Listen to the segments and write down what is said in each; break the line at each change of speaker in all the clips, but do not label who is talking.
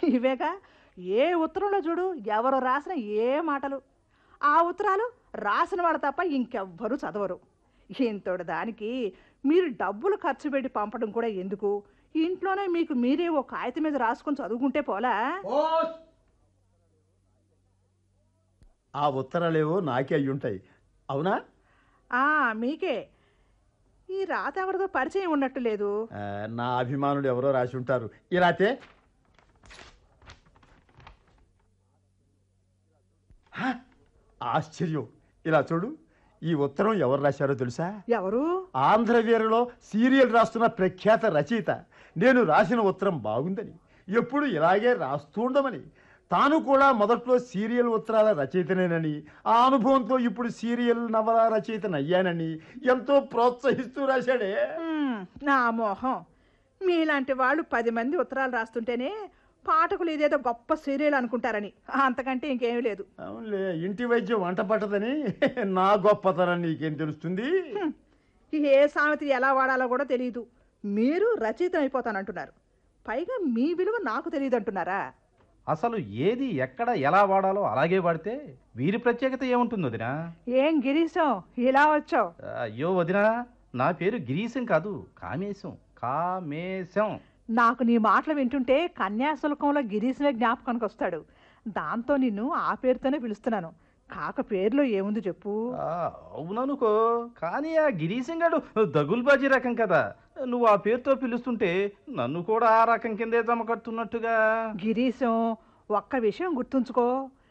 ఇవేగా ఏ ఉత్తరంలో చూడు ఎవరు రాసిన ఏ మాటలు ఆ ఉత్తరాలు రాసిన వాడు తప్ప ఇంకెవ్వరూ చదవరు ఇంతటి దానికి మీరు డబ్బులు ఖర్చు పెట్టి పంపడం కూడా ఎందుకు ఇంట్లోనే మీకు మీరే ఓ కాగితం మీద రాసుకొని చదువుకుంటే పోలా
ఆ ఉత్తరాలేవో నాకే అయి ఉంటాయి అవునా
ఆ మీకే ఈ రాత ఎవరిదో పరిచయం ఉన్నట్టు లేదు
ఆ, నా అభిమానులు ఎవరో రాసి ఉంటారు ఈ రాతే హ! ఆశ్చర్యం ఇలా చూడు ఈ ఉత్తరం ఎవరు రాశారో తెలుసా
ఎవరు
ఆంధ్రవీరలో సీరియల్ రాస్తున్న ప్రఖ్యాత రచయిత నేను రాసిన ఉత్తరం బాగుందని ఎప్పుడు ఇలాగే రాస్తూ ఉండమని తాను కూడా మొదట్లో సీరియల్ ఉత్తరాల రచయితనేనని ఆ అనుభవంతో ఇప్పుడు సీరియల్ నవల రచయితనయ్యానని ఎంతో ప్రోత్సహిస్తూ రాశాడే
హ్మ్, నా మోహం మీలాంటి వాళ్ళు పది మంది ఉత్తరాలు రాస్తుంటేనే పాఠకులు ఇదేదో గొప్ప సీరియల్ అనుకుంటారని అంతకంటే ఇంకేమీ లేదు
అవునులే ఇంటి వైద్యం వంట పట్టదని నా గొప్పతనం నీకేం తెలుస్తుంది
హ్మ్, ఏ సామెత ఎలా వాడాలో కూడా తెలియదు మీరు రచయిత అయిపోతానంటున్నారు పైగా మీ విలువ నాకు తెలియదు అంటున్నారా
అసలు ఏది ఎక్కడ ఎలా వాడాలో అలాగే వాడితే వీరి ప్రత్యేకత ఏముంటుంది వదినా
ఏం గిరీశం ఇలా వచ్చావు
అయ్యో వదినా నా పేరు గిరీశం కాదు కామేశం కామేశం
నాకు నీ మాటలు వింటుంటే కన్యాశుల్కంలో గిరీశమే జ్ఞాపకానికి వస్తాడు దాంతో నిన్ను ఆ పేరుతోనే పిలుస్తున్నాను కాక పేరులో ఏముంది చెప్పు
ఆ, అవుననుకో కానీ ఆ గిరీశం గాడు దగుల్బాజీ రకం కదా నువ్వు ఆ పేరుతో పిలుస్తుంటే నన్ను కూడా ఆ రకం కిందే జమకడుతున్నట్టుగా
గిరీశం ఒక్క విషయం గుర్తుంచుకో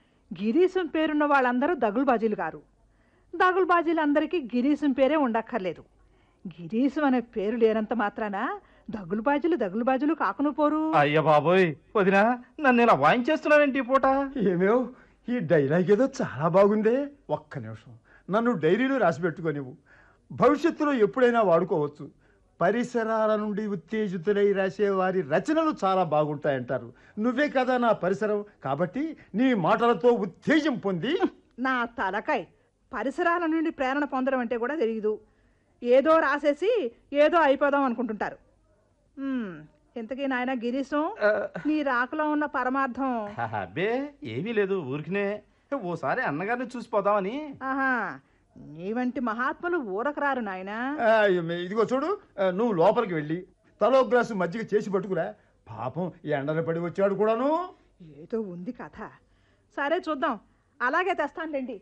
గిరీశం పేరున్న వాళ్ళందరూ దగులుబాజీలు గారు దగులుబాజీలందరికీ గిరీశం పేరే ఉండక్కర్లేదు గిరీశం అనే పేరు లేనంత మాత్రాన దగులుబాజీలు దగులుబాజీలు కాకును పోరు
అయ్య బాబోయ్ వదినా నన్ను ఇలా వాయించేస్తున్నావేంటి ఈ పూట
ఏమేవ్ ఈ డైలాగ్ ఏదో చాలా బాగుందే ఒక్క నిమిషం నన్ను డైరీలో రాసి పెట్టుకోనివ్వు భవిష్యత్తులో ఎప్పుడైనా వాడుకోవచ్చు పరిసరాల నుండి ఉత్తేజితులై రాసే వారి రచనలు చాలా బాగుంటాయంటారు నువ్వే కదా నా పరిసరం కాబట్టి నీ మాటలతో ఉత్తేజం పొంది
నా తలకాయ్ పరిసరాల నుండి ప్రేరణ పొందడం అంటే కూడా తెలియదు ఏదో రాసేసి ఏదో అయిపోదాం అనుకుంటుంటారు హ్మ్, ఇంతకీ నాయన గిరీశం
ఆ,
నీ రాకలో ఉన్న పరమార్థం
అబ్బే ఏమీ లేదు ఊరికినే ఓసారి అన్నగారిని చూసిపోదామని
ఆహా నీ వంటి మహాత్ములు ఊరకు రారు నాయనా
ఆ, ఇదిగో చూడు ఆ, నువ్వు లోపలికి వెళ్ళి తలో గ్లాసు మజ్జిగ చేసి పట్టుకురా పాపం ఎండన పడి వచ్చాడు కూడాను
ఏదో ఉంది కథ సరే చూద్దాం అలాగే తెస్తానులేండి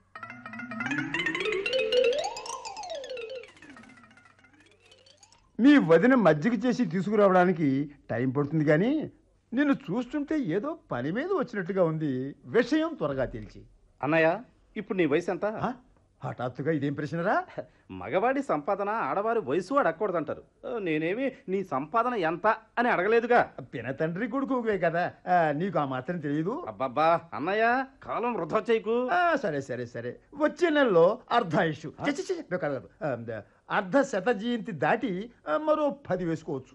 మీ వదిన మజ్జిగ చేసి తీసుకురావడానికి టైం పడుతుంది కానీ నిన్ను చూస్తుంటే ఏదో పని మీద వచ్చినట్టుగా ఉంది విషయం త్వరగా తెలిసి
అన్నయ్య ఇప్పుడు నీ వయసు ఎంత
ఆ? హఠాత్తుగా ఇదేం ప్రశ్నరా
మగవాడి సంపాదన ఆడవారి వయసు అడగకూడదంటారు ఆ, నేనేమి నీ సంపాదన ఎంత అని అడగలేదుగా
పిన తండ్రి కొడుకువే కదా ఆ, నీకు ఆ మాత్రం తెలియదు
అబ్బబ్బా అన్నయ్య కాలం వృధా చేయకు
ఆ, సరే సరే సరే వచ్చే నెలలో అర్ధాయుషు ఛీ, ఛీ, ఛీ, కాదు, కాదు. ఆ, ద- అర్ధ శత జయంతి దాటి ఆ, మరో పది వేసుకోవచ్చు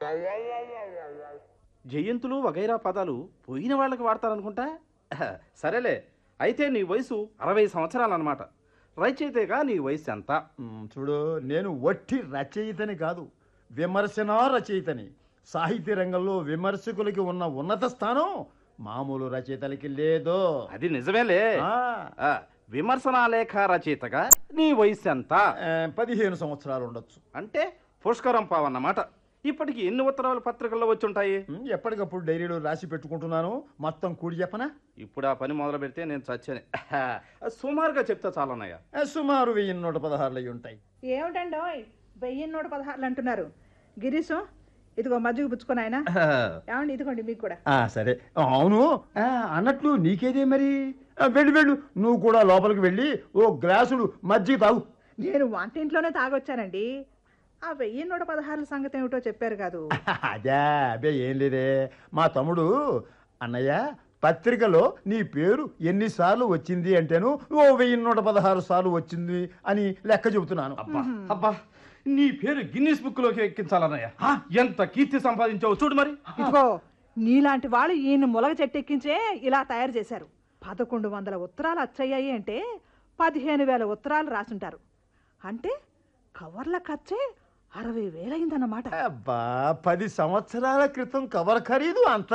జయంతులు వగైరా పదాలు పోయిన వాళ్ళకి వాడతారనుకుంటా ఆహా, సరేలే అయితే నీ వయసు అరవై సంవత్సరాలు అనమాట రచయితేగా నీ వయసు ఎంత
మ్, చూడు నేను వట్టి రచయితని కాదు విమర్శనా రచయితని సాహిత్య రంగంలో విమర్శకులకి ఉన్న ఉన్నత స్థానం మామూలు రచయితలకి లేదు
అది నిజమేలే
ఆ,
ఆ, విమర్శనా లేఖ రచయితగా నీ వయసు ఎంత
ఆ, పదిహేను సంవత్సరాలు ఉండొచ్చు
అంటే పుష్కరం పావన్నమాట ఇప్పటికి ఎన్ని ఉత్తరాలు పత్రికల్లో వచ్చుంటాయి
మ్, ఎప్పటికప్పుడు డైరీలో రాసి పెట్టుకుంటున్నాను మొత్తం కూడి చెప్పనా
ఇప్పుడు ఆ పని మొదలు పెడితే నేను చచ్చాను ఆహా, సుమారుగా చెప్తా చాలన్నయ్య
ఆ, సుమారు వెయ్యి నూట పదహారులు అయి ఉంటాయి
ఏమిటండి ఓయ్ వెయ్యి నూట పదహారులు అంటున్నారు గిరీశం ఇదిగో మజ్జిగ పుచ్చుకొని ఆయన ఏమండి ఇదిగోండి మీకు కూడా
ఆ, సరే అవును ఆ, అన్నట్లు నీకేదే మరి ఆ, వెళ్ళు వెళ్ళు నువ్వు కూడా లోపలికి వెళ్ళి ఓ గ్లాసుడు మజ్జిగ తాగు
నేను వంటింట్లోనే తాగొచ్చానండి ఆ వెయ్యి నూట పదహారుల సంగతి ఏమిటో చెప్పారు కాదు
అదే అదే ఏం లేదే మా తమ్ముడు అన్నయ్య పత్రికలో నీ పేరు ఎన్నిసార్లు వచ్చింది అంటేను ఓ వెయ్యి నూట పదహారు సార్లు వచ్చింది అని లెక్క చెబుతున్నాను
అబ్బా అబ్బా నీ పేరు గిన్నీస్ బుక్ లోకి ఎక్కించాలన్నయ్య ఎంత కీర్తి సంపాదించావు చూడు మరి
ఇదిగో నీలాంటి వాళ్ళు ఈయన ములగ చెట్టెక్కించే ఇలా తయారు చేశారు పదకొండు వందల ఉత్తరాలు అచ్చయ్యాయి అంటే పదిహేను వేల ఉత్తరాలు రాసుంటారు అంటే కవర్ల ఖర్చే అరవై వేలైందన్నమాట
అబ్బా పది సంవత్సరాల క్రితం కవర్ ఖరీదు అంత